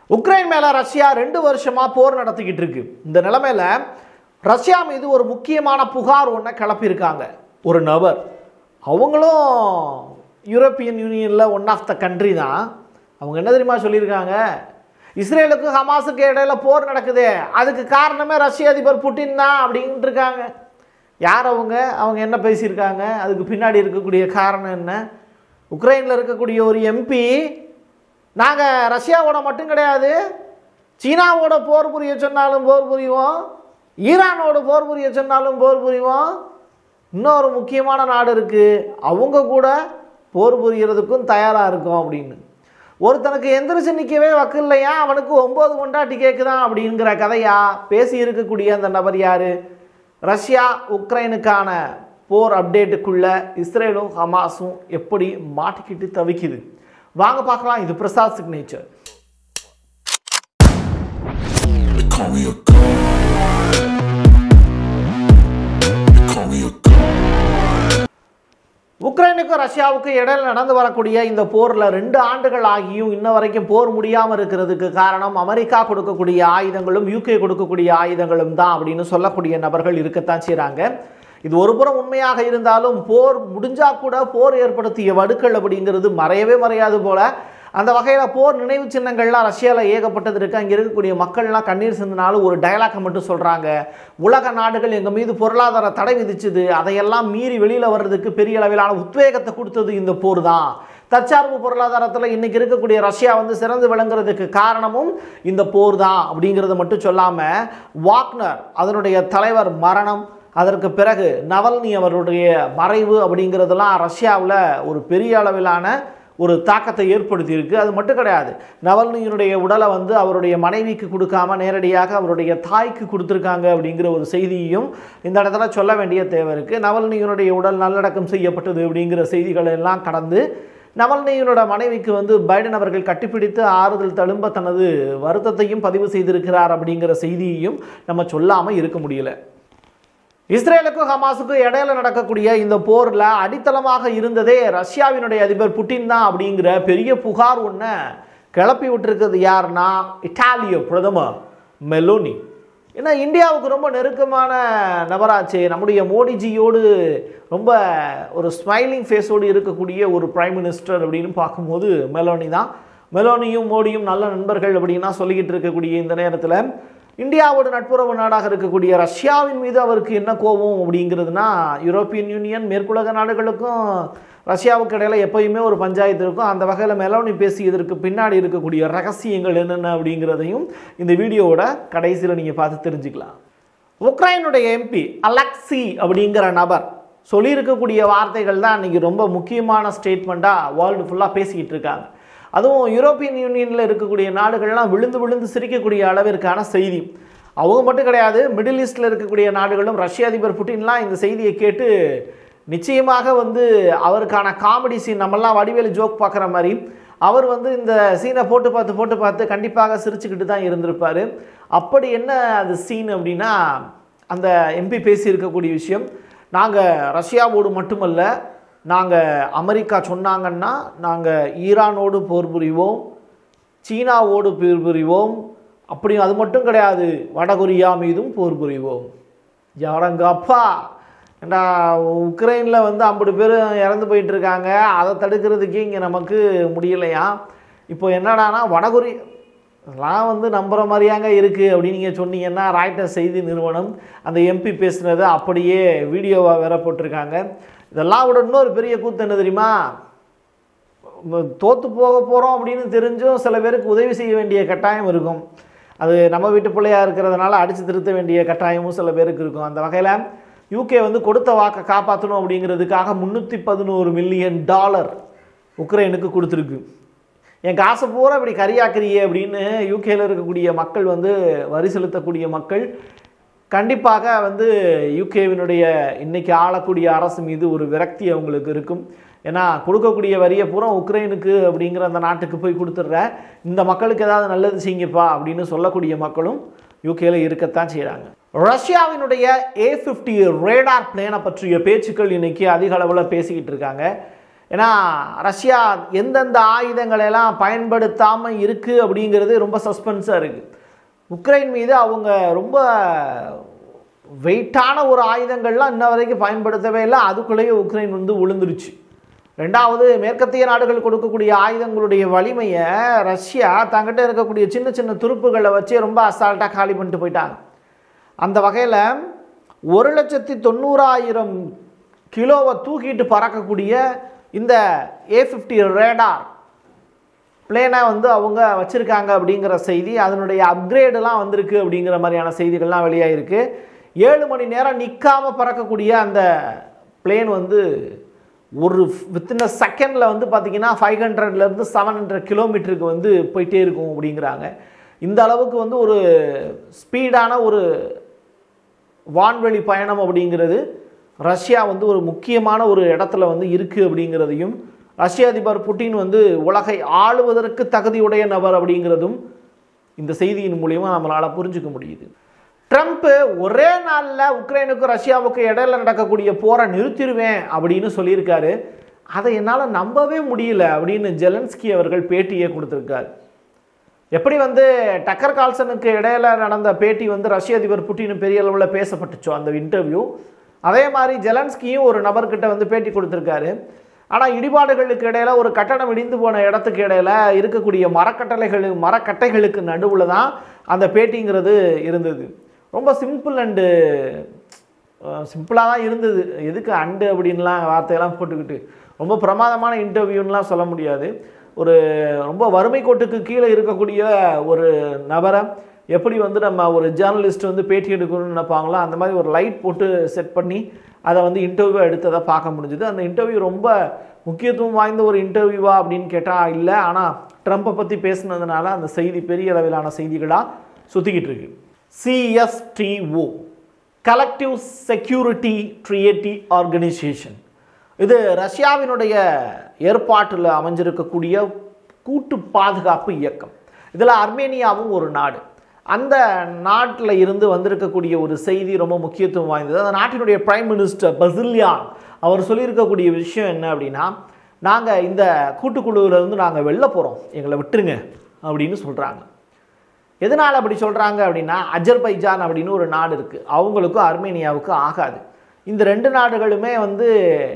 Ukraine மேல Russia ரெண்டு வருஷமா போர் நடத்திக்கிட்டு இருக்கு இந்த நிலைமையில ரஷ்யா மீது ஒரு முக்கியமான புகார் ஒன்றை கிளப்பியிருக்காங்க ஒரு நபர் அவங்களும் யூரோப்பியன் யூனியனில் ஒன் ஆஃப் த கண்ட்ரி தான் அவங்க என்ன தெரியுமா சொல்லியிருக்காங்க இஸ்ரேலுக்கும் ஹமாஸுக்கு இடையில போர் நடக்குதே அதுக்கு காரணமே ரஷ்ய அதிபர் புட்டின் தான் அப்படின்ட்டு இருக்காங்க யார் அவங்க அவங்க என்ன பேசியிருக்காங்க அதுக்கு பின்னாடி இருக்கக்கூடிய காரணம் என்ன உக்ரைனில் இருக்கக்கூடிய ஒரு எம்பி நாங்கள் ரஷ்யாவோட மட்டும் கிடையாது சீனாவோட போர் புரிய சொன்னாலும் போர் புரிவோம் ஈரானோட போர் புரிய சொன்னாலும் போர் புரிவோம் இன்னொரு முக்கியமான நாடு இருக்குது அவங்க கூட போர் புரியறதுக்கும் தயாராக இருக்கும் அப்படின்னு ஒருத்தனுக்கு எந்திரிச்சு நிற்கவே வக்கு இல்லையா அவனுக்கு ஒம்பது கொண்டாட்டி கேட்குதான் அப்படிங்கிற கதையா பேசி இருக்கக்கூடிய அந்த நபர் யார் ரஷ்யா உக்ரைனுக்கான போர் அப்டேட்டுக்குள்ள இஸ்ரேலும் ஹமாஸும் எப்படி மாட்டிக்கிட்டு தவிக்குது வாங்க பார்க்கலாம் இது Prasad signature They call me a god. They call me a god. உக்ரைனுக்கும் ரஷ்யாவுக்கும் இடையில நடந்து வரக்கூடிய இந்த போரில் ரெண்டு ஆண்டுகள் ஆகியும் இன்ன வரைக்கும் போர் முடியாமல் இருக்கிறதுக்கு காரணம் அமெரிக்கா கொடுக்கக்கூடிய ஆயுதங்களும் யூகே கொடுக்கக்கூடிய ஆயுதங்களும் தான் அப்படின்னு சொல்லக்கூடிய நபர்கள் இருக்கத்தான் செய்கிறாங்க இது ஒரு புறம் உண்மையாக இருந்தாலும் போர் முடிஞ்சா கூட போர் ஏற்படுத்திய வடுக்கள் அப்படிங்கிறது மறையவே மறையாது போல அந்த வகையில் போர் நினைவு சின்னங்கள்லாம் ரஷ்யாவில் ஏகப்பட்டது இருக்குது அங்கே இருக்கக்கூடிய மக்கள்லாம் கண்ணீர் சிந்தினாலும் ஒரு டயலாக்கை மட்டும் சொல்கிறாங்க உலக நாடுகள் எங்கள் மீது பொருளாதார தடை விதிச்சுது அதையெல்லாம் மீறி வெளியில் வர்றதுக்கு பெரிய அளவிலான உத்வேகத்தை கொடுத்தது இந்த போர் தான் தற்சார்பு பொருளாதாரத்தில் இன்னைக்கு இருக்கக்கூடிய ரஷ்யா வந்து சிறந்து விளங்குறதுக்கு காரணமும் இந்த போர் தான் அப்படிங்கிறத மட்டும் சொல்லாமல் வாக்னர் அதனுடைய தலைவர் மரணம் அதற்கு பிறகு நவல்னி அவருடைய மறைவு அப்படிங்கிறதெல்லாம் ரஷ்யாவில் ஒரு பெரிய அளவிலான ஒரு தாக்கத்தை ஏற்படுத்தியிருக்கு அது மட்டும் கிடையாது நவல்னியினுடைய உடலை வந்து அவருடைய மனைவிக்கு கொடுக்காம நேரடியாக அவருடைய தாய்க்கு கொடுத்துருக்காங்க அப்படிங்கிற ஒரு செய்தியையும் இந்த இடத்துல சொல்ல வேண்டிய தேவை இருக்குது நவல்னியினுடைய உடல் நல்லடக்கம் செய்யப்பட்டது அப்படிங்கிற செய்திகள் எல்லாம் கடந்து நவல்னியினோட மனைவிக்கு வந்து பைடன் அவர்கள் கட்டிப்பிடித்து ஆறுதல் தழும்ப தனது வருத்தத்தையும் பதிவு செய்திருக்கிறார் அப்படிங்கிற செய்தியையும் நம்ம சொல்லாமல் இருக்க முடியல இஸ்ரேலுக்கும் ஹமாஸுக்கும் இடையில நடக்கக்கூடிய இந்த போரில் அடித்தளமாக இருந்ததே ரஷ்யாவினுடைய அதிபர் புட்டின் தான் அப்படிங்கிற பெரிய புகார் ஒன்றை கிளப்பி விட்டுருக்கிறது யாருன்னா இட்டாலிய பிரதமர் மெலோனி ஏன்னா இந்தியாவுக்கு ரொம்ப நெருக்கமான நபராச்சு நம்முடைய மோடிஜியோடு ரொம்ப ஒரு ஸ்மைலிங் ஃபேஸோடு இருக்கக்கூடிய ஒரு பிரைம் மினிஸ்டர் அப்படின்னு பார்க்கும்போது மெலோனி தான் மெலோனியும் மோடியும் நல்ல நண்பர்கள் அப்படின்னா சொல்லிக்கிட்டு இருக்கக்கூடிய இந்த நேரத்தில் இந்தியாவோட நட்புறவு நாடாக இருக்கக்கூடிய ரஷ்யாவின் மீது அவருக்கு என்ன கோபம் அப்படிங்கிறதுனா யூரோப்பியன் யூனியன் மேற்குலக நாடுகளுக்கும் ரஷ்யாவுக்கு இடையில எப்பயுமே ஒரு பஞ்சாயத்து இருக்கும் அந்த வகையில் மெலோனி பேசியதற்கு பின்னாடி இருக்கக்கூடிய ரகசியங்கள் என்னென்ன அப்படிங்கிறதையும் இந்த வீடியோவோட கடைசியில் நீங்கள் பார்த்து தெரிஞ்சுக்கலாம் உக்ரைனுடைய எம்பி அலெக்சி அப்படிங்கிற நபர் சொல்லியிருக்கக்கூடிய வார்த்தைகள் தான் இன்றைக்கி ரொம்ப முக்கியமான ஸ்டேட்மெண்ட்டாக வேர்ல்டு ஃபுல்லாக பேசிக்கிட்டு இருக்காங்க அதுவும் யூரோப்பியன் யூனியனில் இருக்கக்கூடிய நாடுகள்லாம் விழுந்து விழுந்து சிரிக்கக்கூடிய அளவிற்கான செய்தி அவங்க மட்டும் கிடையாது மிடில் ஈஸ்டில் இருக்கக்கூடிய நாடுகளும் ரஷ்ய அதிபர் புட்டின்லாம் இந்த செய்தியை கேட்டு நிச்சயமாக வந்து அவருக்கான காமெடி சீன் நம்மெல்லாம் வடிவேலு ஜோக் பார்க்குற மாதிரி அவர் வந்து இந்த சீனை போட்டு பார்த்து போட்டு பார்த்து கண்டிப்பாக சிரிச்சுக்கிட்டு தான் இருந்திருப்பார் அப்படி என்ன அது சீன் அப்படின்னா அந்த எம்பி பேசியிருக்கக்கூடிய விஷயம் நாங்கள் ரஷ்யாவோடு மட்டுமல்ல நாங்கள் அமெரிக்கா சொன்னாங்கன்னா நாங்கள் ஈரானோடு போர் புரிவோம் சீனாவோடு போர் புரிவோம் அப்படி அது மட்டும் கிடையாது வடகொரியா மீதும் போர் புரிவோம் யாரங்க அப்பா ஏண்டா உக்ரைனில் வந்து ஐம்பது பேர் இறந்து போயிட்டு இருக்காங்க அதை தடுக்கிறதுக்கே இங்கே நமக்கு முடியலையா இப்போ என்னடானா வடகொரி அதெல்லாம் வந்து நம்புகிற மாதிரியாங்க இருக்குது அப்படின்னு நீங்கள் சொன்னீங்கன்னா ராய்டர் செய்தி நிறுவனம் அந்த எம்பி பேசுனதை அப்படியே வீடியோவாக வேற போட்டிருக்காங்க இதெல்லாம் விட இன்னொரு பெரிய கூத்து என்ன தெரியுமா தோற்று போக போகிறோம் அப்படின்னு தெரிஞ்சும் சில பேருக்கு உதவி செய்ய வேண்டிய கட்டாயம் இருக்கும் அது நம்ம வீட்டு பிள்ளையாக இருக்கிறதுனால அடித்து திருத்த வேண்டிய கட்டாயமும் சில பேருக்கு இருக்கும் அந்த வகையில் யூகே வந்து கொடுத்த வாக்கை காப்பாற்றணும் அப்படிங்கிறதுக்காக முந்நூற்றி பதினோரு மில்லியன் டாலர் உக்ரைனுக்கு கொடுத்துருக்கு என் காசை பூரா இப்படி கரியாக்குறியே அப்படின்னு யூகேல இருக்கக்கூடிய மக்கள் வந்து வரி செலுத்தக்கூடிய மக்கள் கண்டிப்பாக வந்து யூகேவினுடைய இன்னைக்கு ஆளக்கூடிய அரசு மீது ஒரு விரக்தி அவங்களுக்கு இருக்கும் ஏன்னா கொடுக்கக்கூடிய வரியை பூரா உக்ரைனுக்கு அப்படிங்கிற அந்த நாட்டுக்கு போய் கொடுத்துட்ற இந்த மக்களுக்கு ஏதாவது நல்லது செய்யுங்கப்பா அப்படின்னு சொல்லக்கூடிய மக்களும் யூகேல இருக்கத்தான் செய்கிறாங்க ரஷ்யாவினுடைய ஏ ஃபிஃப்டி ரேடார் பிளேனை பற்றிய பேச்சுக்கள் இன்னைக்கு அதிக அளவில் பேசிக்கிட்டு இருக்காங்க ஏன்னா ரஷ்யா எந்தெந்த ஆயுதங்களை எல்லாம் பயன்படுத்தாமல் இருக்குது அப்படிங்கிறது ரொம்ப சஸ்பென்ஸாக இருக்குது உக்ரைன் மீது அவங்க ரொம்ப வெயிட்டான ஒரு ஆயுதங்கள்லாம் இன்ன வரைக்கும் பயன்படுத்தவே இல்லை அதுக்குள்ளேயே உக்ரைன் வந்து விழுந்துருச்சு ரெண்டாவது மேற்கத்திய நாடுகள் கொடுக்கக்கூடிய ஆயுதங்களுடைய வலிமையை ரஷ்யா தங்கிட்ட இருக்கக்கூடிய சின்ன சின்ன துருப்புகளை வச்சு ரொம்ப அசால்ட்டாக காலி பண்ணிட்டு போயிட்டாங்க அந்த வகையில் ஒரு லட்சத்தி தொண்ணூறாயிரம் கிலோவை தூக்கிட்டு பறக்கக்கூடிய இந்த ஏ ஃபிஃப்டி ரேடார் பிளேனை வந்து அவங்க வச்சுருக்காங்க அப்படிங்கிற செய்தி அதனுடைய அப்கிரேடெலாம் வந்திருக்கு அப்படிங்கிற மாதிரியான செய்திகள்லாம் வெளியாகிருக்கு ஏழு மணி நேரம் நிற்காம பறக்கக்கூடிய அந்த பிளேன் வந்து ஒரு வித்தின் அ செகண்டில் வந்து பார்த்தீங்கன்னா ஃபைவ் ஹண்ட்ரட்லேருந்து செவன் ஹண்ட்ரட் கிலோமீட்டருக்கு வந்து போயிட்டே இருக்கும் அப்படிங்கிறாங்க இந்த அளவுக்கு வந்து ஒரு ஸ்பீடான ஒரு வான்வெளி பயணம் அப்படிங்கிறது ரஷ்யா வந்து ஒரு முக்கியமான ஒரு இடத்துல வந்து இருக்குது அப்படிங்கிறதையும் ரஷ்ய அதிபர் புட்டின் வந்து உலகை ஆளுவதற்கு தகுதியுடைய நபர் அப்படிங்கிறதும் இந்த செய்தியின் மூலியமாக நம்மளால் புரிஞ்சுக்க முடியுது ட்ரம்ப் ஒரே நாளில் உக்ரைனுக்கும் ரஷ்யாவுக்கு இடையில நடக்கக்கூடிய போரை நிறுத்திடுவேன் அப்படின்னு சொல்லியிருக்காரு அதை என்னால் நம்பவே முடியல அப்படின்னு ஜெலன்ஸ்கி அவர்கள் பேட்டியை கொடுத்துருக்காரு எப்படி வந்து டக்கர் கால்சனுக்கு இடையில நடந்த பேட்டி வந்து ரஷ்ய அதிபர் புட்டின் பெரிய அளவில் பேசப்பட்டுச்சோ அந்த இன்டர்வியூ அதே மாதிரி ஜெலன்ஸ்கியும் ஒரு நபர்கிட்ட வந்து பேட்டி கொடுத்துருக்காரு ஆனால் இடிபாடுகளுக்கு இடையில ஒரு கட்டணம் இடிந்து போன இடத்துக்கு இடையில இருக்கக்கூடிய மரக்கட்டளைகள் மரக்கட்டைகளுக்கு நடுவில் தான் அந்த பேட்டிங்கிறது இருந்தது ரொம்ப சிம்பிள் அண்டு சிம்பிளாக தான் இருந்தது எதுக்கு அண்டு அப்படின்லாம் வார்த்தையெல்லாம் போட்டுக்கிட்டு ரொம்ப பிரமாதமான இன்டர்வியூன்னுலாம் சொல்ல முடியாது ஒரு ரொம்ப வறுமை கோட்டுக்கு கீழே இருக்கக்கூடிய ஒரு நபரை எப்படி வந்து நம்ம ஒரு ஜேர்னலிஸ்ட் வந்து பேட்டி எடுக்கணும்னு நினைப்பாங்களோ அந்த மாதிரி ஒரு லைட் போட்டு செட் பண்ணி அதை வந்து இன்டர்வியூ எடுத்ததை பார்க்க முடிஞ்சுது அந்த இன்டர்வியூ ரொம்ப முக்கியத்துவம் வாய்ந்த ஒரு இன்டர்வியூவா அப்படின்னு கேட்டால் இல்லை ஆனால் ட்ரம்ப்பை பற்றி பேசுனதுனால அந்த செய்தி பெரிய அளவிலான செய்திகளாக சுற்றிக்கிட்டு இருக்கு CSTO collective security treaty organisation இது ரஷ்யாவினுடைய ஏற்பாட்டில் அமைஞ்சிருக்கக்கூடிய கூட்டு பாதுகாப்பு இயக்கம் இதில் அர்மேனியாவும் ஒரு நாடு அந்த நாட்டில் இருந்து வந்திருக்கக்கூடிய ஒரு செய்தி ரொம்ப முக்கியத்துவம் வாய்ந்தது அந்த நாட்டினுடைய பிரைம் மினிஸ்டர் பசில்யான் அவர் சொல்லியிருக்கக்கூடிய விஷயம் என்ன அப்படின்னா நாங்கள் இந்த கூட்டுக்குழுவில் இருந்து நாங்கள் வெளில போகிறோம் எங்களை விட்டுருங்க அப்படின்னு சொல்கிறாங்க எதனால் அப்படி சொல்கிறாங்க அப்படின்னா அஜர்பைஜான் அப்படின்னு ஒரு நாடு இருக்குது அவங்களுக்கும் அர்மேனியாவுக்கும் ஆகாது இந்த ரெண்டு நாடுகளுமே வந்து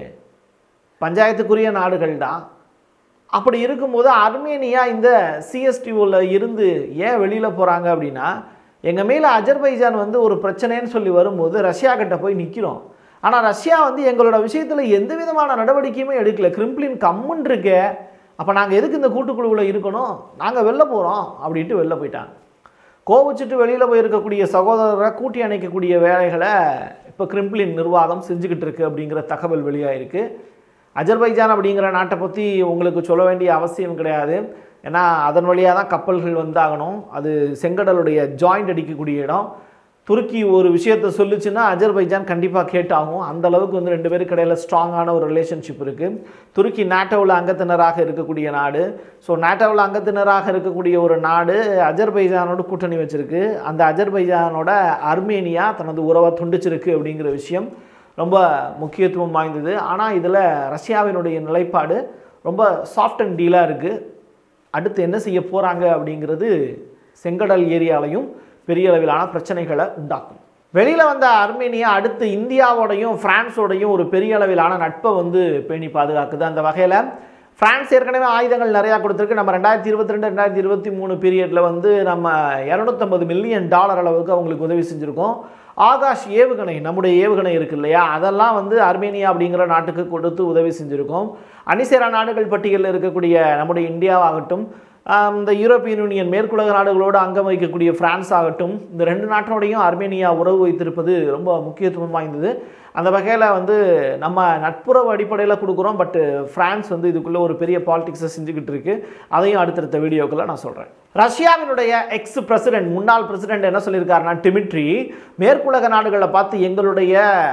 பஞ்சாயத்துக்குரிய நாடுகள் தான் அப்படி இருக்கும்போது அர்மேனியா இந்த சிஎஸ்டிஓவில் இருந்து ஏன் வெளியில் போகிறாங்க அப்படின்னா எங்கள் மேலே அஜர்பைஜான் வந்து ஒரு பிரச்சனைன்னு சொல்லி வரும்போது ரஷ்யா கிட்ட போய் நிற்கிறோம் ஆனால் ரஷ்யா வந்து எங்களோட விஷயத்தில் எந்த விதமான நடவடிக்கையுமே எடுக்கல கிரிம்ப்ளின் கம்முன்னு இருக்கே அப்போ நாங்கள் எதுக்கு இந்த கூட்டுக்குழுவில் இருக்கணும் நாங்கள் வெளில போகிறோம் அப்படின்ட்டு வெளில போயிட்டாங்க கோவிச்சிட்டு வெளியில் போயிருக்கக்கூடிய சகோதரரை கூட்டி அணைக்கக்கூடிய வேலைகளை இப்போ கிரிம்ப்ளின் நிர்வாகம் செஞ்சுக்கிட்டு இருக்கு அப்படிங்கிற தகவல் வெளியாயிருக்கு அஜர்பைஜான் அப்படிங்கிற நாட்டை பற்றி உங்களுக்கு சொல்ல வேண்டிய அவசியம் கிடையாது ஏன்னா அதன் வழியாக தான் கப்பல்கள் வந்தாகணும் அது செங்கடலுடைய ஜாயிண்ட் அடிக்கக்கூடிய இடம் துருக்கி ஒரு விஷயத்தை சொல்லுச்சுன்னா அஜர்பைஜான் கண்டிப்பாக கேட்டாகும் அந்த அளவுக்கு வந்து ரெண்டு பேருக்கு இடையில ஸ்ட்ராங்கான ஒரு ரிலேஷன்ஷிப் இருக்குது துருக்கி நாட்டோவில் அங்கத்தினராக இருக்கக்கூடிய நாடு ஸோ நாட்டோவில் அங்கத்தினராக இருக்கக்கூடிய ஒரு நாடு அஜர்பைஜானோட கூட்டணி வச்சிருக்கு அந்த அஜர்பைஜானோட அர்மேனியா தனது உறவை துண்டிச்சிருக்கு அப்படிங்கிற விஷயம் ரொம்ப முக்கியத்துவம் வாய்ந்தது ஆனால் இதில் ரஷ்யாவினுடைய நிலைப்பாடு ரொம்ப சாஃப்ட் அண்ட் டீலாக இருக்குது அடுத்து என்ன செய்ய போகிறாங்க அப்படிங்கிறது செங்கடல் ஏரியாலையும் பெரிய அளவிலான பிரச்சனைகளை உண்டாக்கும் வெளியில் வந்த அர்மேனியா அடுத்து இந்தியாவோடையும் பிரான்ஸோடையும் ஒரு பெரிய அளவிலான நட்பை வந்து பேணி பாதுகாக்குது அந்த வகையில் பிரான்ஸ் ஏற்கனவே ஆயுதங்கள் நிறையா கொடுத்துருக்கு நம்ம ரெண்டாயிரத்தி இருபத்தி ரெண்டு ரெண்டாயிரத்தி இருபத்தி மூணு பீரியடில் வந்து நம்ம இரநூத்தம்பது மில்லியன் டாலர் அளவுக்கு அவங்களுக்கு உதவி செஞ்சுருக்கோம் ஆகாஷ் ஏவுகணை நம்முடைய ஏவுகணை இருக்கு இல்லையா அதெல்லாம் வந்து அர்மேனியா அப்படிங்கிற நாட்டுக்கு கொடுத்து உதவி செஞ்சுருக்கோம் அணிசேரா நாடுகள் பட்டியலில் இருக்கக்கூடிய நம்முடைய இந்தியாவாகட்டும் ஆஹ் இந்த யூரோப்பியன் யூனியன் மேற்குலக நாடுகளோடு அங்கம் வகிக்கக்கூடிய பிரான்ஸ் ஆகட்டும் இந்த ரெண்டு நாட்டோடையும் அர்மேனியா உறவு வைத்திருப்பது ரொம்ப முக்கியத்துவம் வாய்ந்தது அந்த வகையில் வந்து நம்ம நட்புறவு அடிப்படையில் கொடுக்குறோம் பட் பிரான்ஸ் வந்து இதுக்குள்ளே ஒரு பெரிய பாலிடிக்ஸை செஞ்சுக்கிட்டு இருக்கு அதையும் அடுத்தடுத்த வீடியோக்களில் நான் சொல்கிறேன் ரஷ்யாவினுடைய எக்ஸ் பிரசிடென்ட் முன்னாள் பிரசிடென்ட் என்ன சொல்லியிருக்காருன்னா டிமிட்ரி மேற்குலக நாடுகளை பார்த்து எங்களுடைய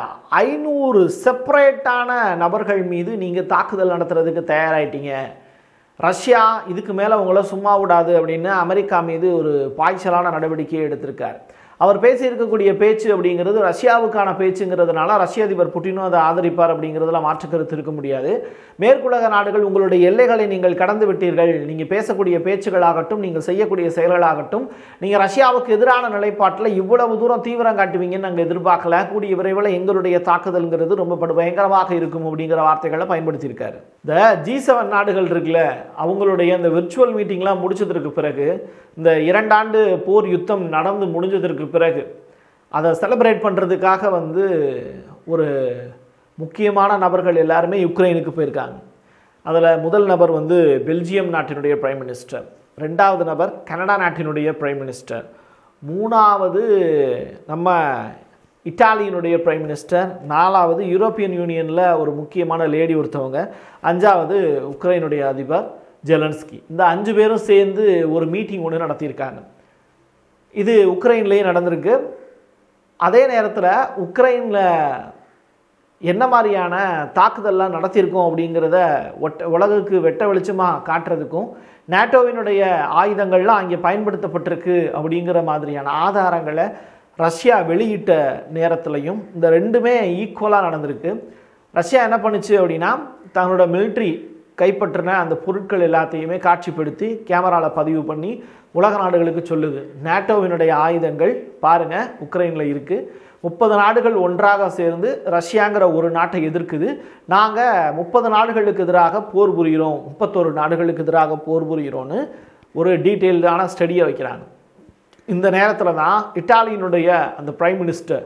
ஐநூறு செப்பரேட்டான நபர்கள் மீது நீங்கள் தாக்குதல் நடத்துறதுக்கு தயாராயிட்டீங்க ரஷ்யா இதுக்கு மேலே உங்களை சும்மா விடாது அப்படின்னு அமெரிக்கா மீது ஒரு பாய்ச்சலான நடவடிக்கையை எடுத்திருக்கார் அவர் பேசியிருக்கக்கூடிய பேச்சு அப்படிங்கிறது ரஷ்யாவுக்கான பேச்சுங்கிறதுனால ரஷ்ய அதிபர் புட்டினும் அதை ஆதரிப்பார் அப்படிங்கிறதுல மாற்று கருத்து இருக்க முடியாது மேற்குலக நாடுகள் உங்களுடைய எல்லைகளை நீங்கள் கடந்து விட்டீர்கள் நீங்கள் பேசக்கூடிய பேச்சுகளாகட்டும் நீங்கள் செய்யக்கூடிய செயல்களாகட்டும் நீங்கள் ரஷ்யாவுக்கு எதிரான நிலைப்பாட்டில் இவ்வளவு தூரம் தீவிரம் காட்டுவீங்கன்னு நாங்கள் எதிர்பார்க்கல கூடிய விரைவில் எங்களுடைய தாக்குதல்ங்கிறது ரொம்ப படு பயங்கரமாக இருக்கும் அப்படிங்கிற வார்த்தைகளை பயன்படுத்தியிருக்காரு இந்த ஜி செவன் நாடுகள் இருக்குல்ல அவங்களுடைய இந்த விர்ச்சுவல் மீட்டிங்லாம் முடிச்சதற்கு பிறகு இந்த இரண்டாண்டு போர் யுத்தம் நடந்து முடிஞ்சதற்கு பிறகு அதை செலிப்ரேட் பண்ணுறதுக்காக வந்து ஒரு முக்கியமான நபர்கள் எல்லாருமே யுக்ரைனுக்கு போயிருக்காங்க அதில் முதல் நபர் வந்து பெல்ஜியம் நாட்டினுடைய பிரைம் மினிஸ்டர் ரெண்டாவது நபர் கனடா நாட்டினுடைய பிரைம் மினிஸ்டர் மூணாவது நம்ம இத்தாலியினுடைய பிரைம் மினிஸ்டர் நாலாவது யூரோப்பியன் யூனியனில் ஒரு முக்கியமான லேடி ஒருத்தவங்க அஞ்சாவது உக்ரைனுடைய அதிபர் ஜெலன்ஸ்கி இந்த அஞ்சு பேரும் சேர்ந்து ஒரு மீட்டிங் ஒன்று நடத்தியிருக்காங்க இது உக்ரைன்லேயே நடந்திருக்கு அதே நேரத்தில் உக்ரைனில் என்ன மாதிரியான தாக்குதல்லாம் நடத்தியிருக்கோம் அப்படிங்கிறத ஒட்ட உலகுக்கு வெட்ட வெளிச்சமாக காட்டுறதுக்கும் நேட்டோவினுடைய ஆயுதங்கள்லாம் அங்கே பயன்படுத்தப்பட்டிருக்கு அப்படிங்கிற மாதிரியான ஆதாரங்களை ரஷ்யா வெளியிட்ட நேரத்துலையும் இந்த ரெண்டுமே ஈக்குவலாக நடந்திருக்கு ரஷ்யா என்ன பண்ணுச்சு அப்படின்னா தன்னோட மிலிட்ரி கைப்பற்றின அந்த பொருட்கள் எல்லாத்தையுமே காட்சிப்படுத்தி கேமராவில் பதிவு பண்ணி உலக நாடுகளுக்கு சொல்லுது நேட்டோவினுடைய ஆயுதங்கள் பாருங்கள் உக்ரைனில் இருக்குது முப்பது நாடுகள் ஒன்றாக சேர்ந்து ரஷ்யாங்கிற ஒரு நாட்டை எதிர்க்குது நாங்கள் முப்பது நாடுகளுக்கு எதிராக போர் புரிகிறோம் முப்பத்தொரு நாடுகளுக்கு எதிராக போர் புரிகிறோன்னு ஒரு டீட்டெயில்டான ஸ்டடியை வைக்கிறாங்க இந்த நேரத்தில் தான் இட்டாலியினுடைய அந்த பிரைம் மினிஸ்டர்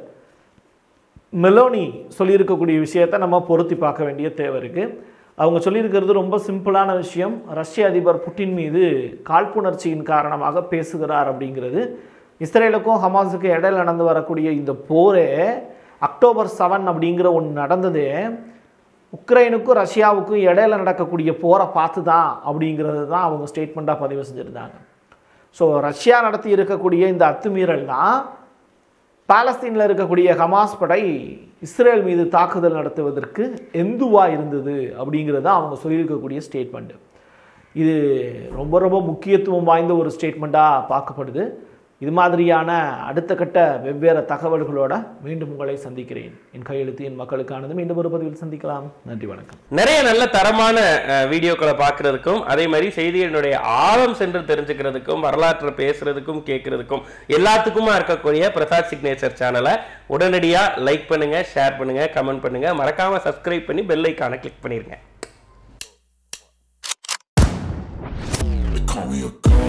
மெலோனி சொல்லியிருக்கக்கூடிய விஷயத்தை நம்ம பொருத்தி பார்க்க வேண்டிய தேவை இருக்குது அவங்க சொல்லியிருக்கிறது ரொம்ப சிம்பிளான விஷயம் ரஷ்ய அதிபர் புட்டின் மீது காழ்ப்புணர்ச்சியின் காரணமாக பேசுகிறார் அப்படிங்கிறது இஸ்ரேலுக்கும் ஹமாஸுக்கும் இடையில நடந்து வரக்கூடிய இந்த போரே அக்டோபர் செவன் அப்படிங்கிற ஒன்று நடந்ததே உக்ரைனுக்கும் ரஷ்யாவுக்கும் இடையில நடக்கக்கூடிய போரை பார்த்து தான் அப்படிங்கிறது தான் அவங்க ஸ்டேட்மெண்ட்டாக பதிவு செஞ்சுருந்தாங்க ஸோ ரஷ்யா நடத்தி இருக்கக்கூடிய இந்த அத்துமீறல் தான் பாலஸ்தீனில் இருக்கக்கூடிய ஹமாஸ் படை இஸ்ரேல் மீது தாக்குதல் நடத்துவதற்கு எந்துவாக இருந்தது அப்படிங்கிறது தான் அவங்க சொல்லியிருக்கக்கூடிய ஸ்டேட்மெண்ட்டு இது ரொம்ப ரொம்ப முக்கியத்துவம் வாய்ந்த ஒரு ஸ்டேட்மெண்ட்டாக பார்க்கப்படுது இது மாதிரியான அடுத்த கட்ட வெவ்வேறு தகவல்களோட மீண்டும் உங்களை சந்திக்கிறேன் என் கையெழுத்து என் மக்களுக்கானது மீண்டும் ஒரு பதிவில் சந்திக்கலாம் நன்றி வணக்கம் நிறைய நல்ல தரமான அஹ், வீடியோக்களை பார்க்கறதுக்கும் அதே மாதிரி செய்திகளினுடைய ஆழம் சென்று தெரிஞ்சுக்கிறதுக்கும் வரலாற்றை பேசுறதுக்கும் கேட்கறதுக்கும் எல்லாத்துக்குமா இருக்கக்கூடிய பிரசாத் சிக்னேச்சர் சேனலை உடனடியா லைக் பண்ணுங்க ஷேர் பண்ணுங்க கமெண்ட் பண்ணுங்க மறக்காம சப்ஸ்கிரைப் பண்ணி பெல் ஐக்கானை கிளிக் பண்ணிருங்க They call me a god.